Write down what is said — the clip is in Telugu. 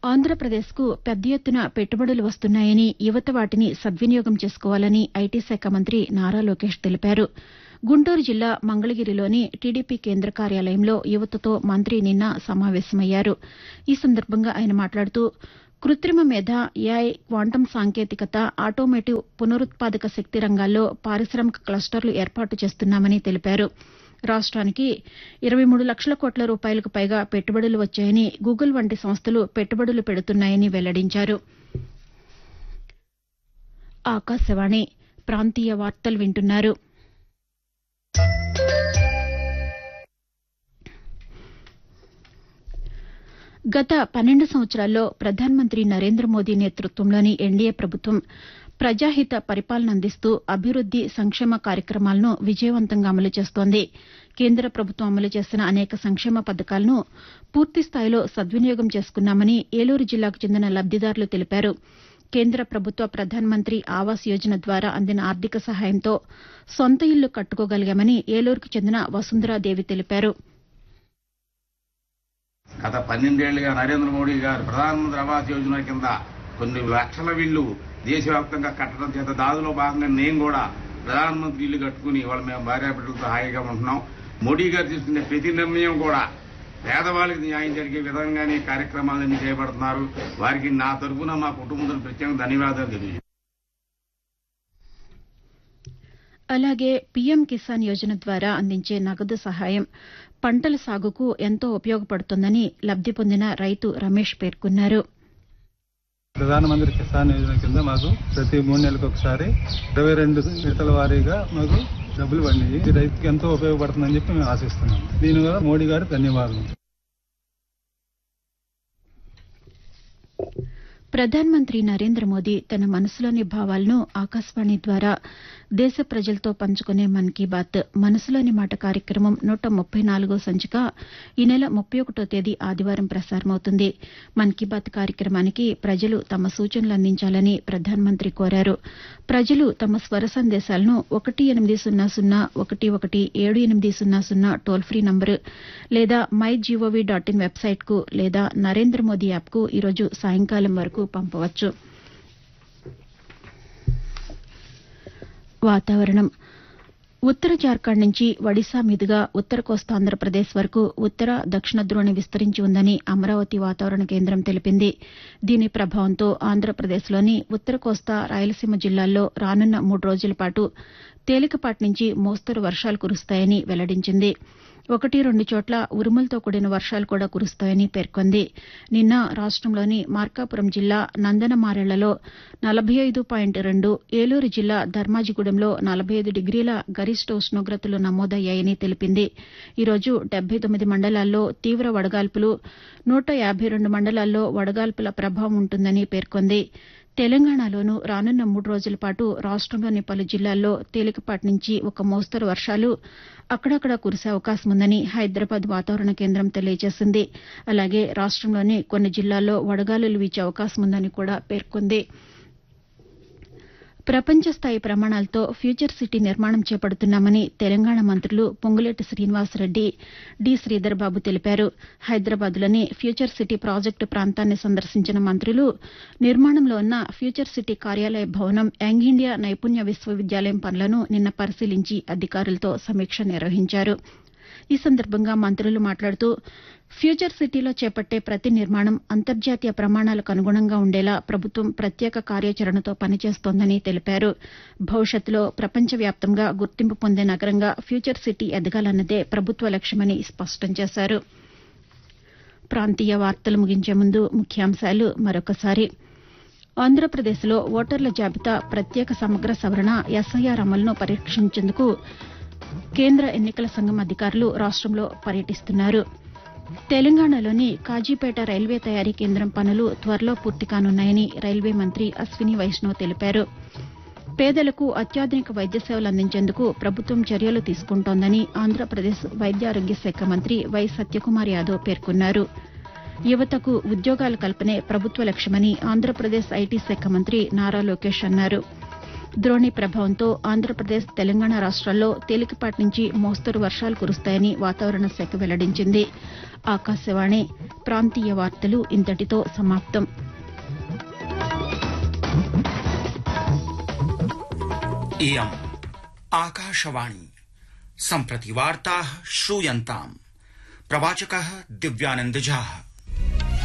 ఆంధ్రప్రదేశ్కు పెద్ద ఎత్తున పెట్టుబడులు వస్తున్నాయని యువత వాటిని సద్వినియోగం చేసుకోవాలని ఐటీ శాఖ మంత్రి నారా లోకేష్ తెలిపారు గుంటూరు జిల్లా మంగళగిరిలోని టీడీపీ కేంద్ర కార్యాలయంలో యువతతో మంత్రి నిన్న సమావేశమయ్యారు ఈ సందర్భంగా ఆయన మాట్లాడుతూ కృత్రిమ మేధ ఏఐ క్వాంటం సాంకేతికత ఆటోమేటివ్ పునరుత్పాదక శక్తి రంగాల్లో పారిశామిక క్లస్టర్లు ఏర్పాటు చేస్తున్నామని తెలిపారు రాష్ట్రానికి ఇరవై మూడు లక్షల కోట్ల రూపాయలకు పైగా పెట్టుబడులు వచ్చాయని గూగుల్ వంటి సంస్థలు పెట్టుబడులు పెడుతున్నాయని వెల్లడించారు ఆకాశవాణి ప్రాంతీయ వార్తలు వింటున్నారు గత పన్నెండు సంవత్సరాల్లో ప్రధానమంత్రి నరేంద్ర మోదీ నేతృత్వంలోని ఎన్డీఏ ప్రభుత్వం ప్రజాహిత పరిపాలన అందిస్తూ అభివృద్ది సంక్షేమ కార్యక్రమాలను విజయవంతంగా అమలు చేస్తోంది కేంద్ర ప్రభుత్వం అమలు చేసిన అనేక సంక్షేమ పథకాలను పూర్తిస్థాయిలో సద్వినియోగం చేసుకున్నామని ఏలూరు జిల్లాకు చెందిన లబ్దిదారులు తెలిపారు కేంద్ర ప్రభుత్వ ప్రధానమంత్రి ఆవాస్ యోజన ద్వారా అందిన ఆర్థిక సహాయంతో సొంత ఇల్లు కట్టుకోగలిగామని ఏలూరుకు చెందిన వసుంధరాదేవి తెలిపారు గత పన్నెండేళ్లుగా నరేంద్ర మోడీ గారు ప్రధానమంత్రి ఆవాస్ యోజన కింద కొన్ని లక్షల ఇళ్లు దేశవ్యాప్తంగా కట్టడం చేత దాదులో భాగంగా నేను కూడా ప్రధానమంత్రి ఇల్లు కట్టుకుని వాళ్ళ మేము భార్యాబిడ్డలతో హాయిగా ఉంటున్నాం మోడీ గారు తీసుకునే ప్రతి నిర్ణయం కూడా పేదవాళ్ళకి న్యాయం జరిగే విధంగానే కార్యక్రమాలన్నీ చేపడుతున్నారు వారికి నా తరఫున మా కుటుంబంతో ప్రత్యేక ధన్యవాదాలు తెలియజేస్తాను అలాగే పీఎం కిసాన్ యోజన ద్వారా అందించే నగదు సహాయం పంటల సాగుకు ఎంతో ఉపయోగపడుతోందని లబ్ది పొందిన రైతు రమేష్ పేర్కొన్నారు ప్రధానమంత్రి కిసాన్ యోజన కింద మాకు ప్రతి మూడు నెలలకు ఒకసారి ఇరవై రెండు విడతల వారీగా మాకు డబ్బులు పడినాయి ఇది రైతుకి ఎంతో ఉపయోగపడుతుందని చెప్పి మేము ఆశిస్తున్నాం దీని వల్ల మోడీ గారు ధన్యవాదాలు ప్రధానమంత్రి నరేంద్ర మోదీ తన మనసులోని భావాలను ఆకాశవాణి ద్వారా దేశ ప్రజలతో పంచుకునే మన్ కీ బాత్ మనసులోని మాట కార్యక్రమం నూట ముప్పై నాలుగో సంచిక ఈ నెల ముప్పై ఒకటో తేదీ ఆదివారం ప్రసారమవుతుంది మన్ కీ బాత్ కార్యక్రమానికి ప్రజలు తమ సూచనలు అందించాలని ప్రధానమంత్రి కోరారు ప్రజలు తమ స్వర సందేశాలను ఒకటి ఎనిమిది సున్నా సున్నా ఒకటి ఒకటి ఏడు ఎనిమిది సున్నా సున్నా టోల్ ఫ్రీ నంబరు లేదా మై జీఓవీ డాట్ ఇన్ వెబ్సైట్కు లేదా నరేంద్ర మోదీ యాప్కు ఈరోజు సాయంకాలం వరకు పంపవచ్చు వాతావరణం ఉత్తర జార్ఖండ్ నుంచి ఒడిశా మీదుగా ఉత్తర కోస్తా ఆంధ్రప్రదేశ్ వరకు ఉత్తర దక్షిణ ధ్రువణి విస్తరించి ఉందని అమరావతి వాతావరణ కేంద్రం తెలిపింది దీని ప్రభావంతో ఆంధ్రప్రదేశ్లోని ఉత్తర కోస్తా రాయలసీమ జిల్లాల్లో రానున్న మూడు రోజుల పాటు తేలికపాటి నుంచి మోస్తరు వర్షాలు కురుస్తాయని వెల్లడించింది ఒకటి రెండు చోట్ల ఉరుములతో కూడిన వర్షాలు కూడా కురుస్తాయని పేర్కొంది నిన్న రాష్టంలోని మార్కాపురం జిల్లా నందనమారెళ్లలో నలభై ఐదు పాయింట్ రెండు ఏలూరు జిల్లా ధర్మాజిగూడెంలో నలభై ఐదు డిగ్రీల గరిష్ట ఉష్ణోగ్రతలు నమోదయ్యాయని తెలిపింది ఈరోజు డెబ్బై తొమ్మిది మండలాల్లో తీవ్ర వడగాల్పులు నూట యాభై రెండు మండలాల్లో వడగాల్పుల ప్రభావం ఉంటుందని పేర్కొంది తెలంగాణలోనూ రానున్న మూడు రోజుల పాటు రాష్టంలోని పలు జిల్లాల్లో తేలికపాటి నుంచి ఒక మోస్తరు వర్షాలు అక్కడక్కడ కురిసే అవకాశం ఉందని హైదరాబాద్ వాతావరణ కేంద్రం తెలియజేసింది అలాగే రాష్టంలోని కొన్ని జిల్లాల్లో వడగాలులు వీచే అవకాశం ఉందని కూడా పేర్కొంది ప్రపంచ స్థాయి ప్రమాణాలతో ఫ్యూచర్ సిటీ నిర్మాణం చేపడుతున్నామని తెలంగాణ మంత్రులు పొంగులేటి శ్రీనివాసరెడ్డి డి శ్రీధర్ బాబు తెలిపారు హైదరాబాద్లోని ఫ్యూచర్ సిటీ ప్రాజెక్టు ప్రాంతాన్ని సందర్శించిన మంత్రులు నిర్మాణంలో ఉన్న ఫ్యూచర్ సిటీ కార్యాలయ భవనం యంగ్ ఇండియా నైపుణ్య విశ్వవిద్యాలయం పనులను నిన్న పరిశీలించి అధికారులతో సమీక్ష నిర్వహించారు ఈ సందర్భంగా మంత్రులు మాట్లాడుతూ ఫ్యూచర్ సిటీలో చేపట్టే ప్రతి నిర్మాణం అంతర్జాతీయ ప్రమాణాలకు అనుగుణంగా ఉండేలా ప్రభుత్వం ప్రత్యేక కార్యాచరణతో పనిచేస్తోందని తెలిపారు భవిష్యత్తులో ప్రపంచవ్యాప్తంగా గుర్తింపు పొందే నగరంగా ఫ్యూచర్ సిటీ ఎదగాలన్నదే ప్రభుత్వ లక్ష్యమని స్పష్టం చేశారు ప్రాంతీయ వార్తలు ముగించే ముందు ముఖ్యాంశాలు మరొకసారి ఆంధ్రప్రదేశ్లో ఓటర్ల జాబితా ప్రత్యేక సమగ్ర సవరణ ఎస్ఐఆర్ అమలును పరీక్షించేందుకు కేంద్ర ఎన్నికల సంఘం అధికారులు రాష్టంలో పర్యటిస్తున్నారు తెలంగాణలోని కాజీపేట రైల్వే తయారీ కేంద్రం పనులు త్వరలో పూర్తి కానున్నాయని రైల్వే మంత్రి అశ్విని వైష్ణవ్ తెలిపారు పేదలకు అత్యాధునిక వైద్య సేవలు అందించేందుకు ప్రభుత్వం చర్యలు తీసుకుంటోందని ఆంధ్రప్రదేశ్ వైద్యారోగ్య శాఖ మంత్రి వై సత్యకుమార్ యాదవ్ పేర్కొన్నారు యువతకు ఉద్యోగాల కల్పనే ప్రభుత్వ లక్ష్యమని ఆంధ్రప్రదేశ్ ఐటీ శాఖ మంత్రి నారా లోకేష్ అన్నారు ద్రోణి ప్రభావంతో ఆంధ్రప్రదేశ్ తెలంగాణ రాష్ట్రాల్లో తేలికపాటి నుంచి మోస్తరు వర్షాలు కురుస్తాయని వాతావరణ శాఖ వెల్లడించింది ఆకాశవాణి ప్రాంతీయ వార్తలు ఇంతటితో సమాప్తం इयम् आकाशवाणी सम्प्रति वार्ताः श्रूयन्ताम् प्रवाचकः दिव्यानन्द झा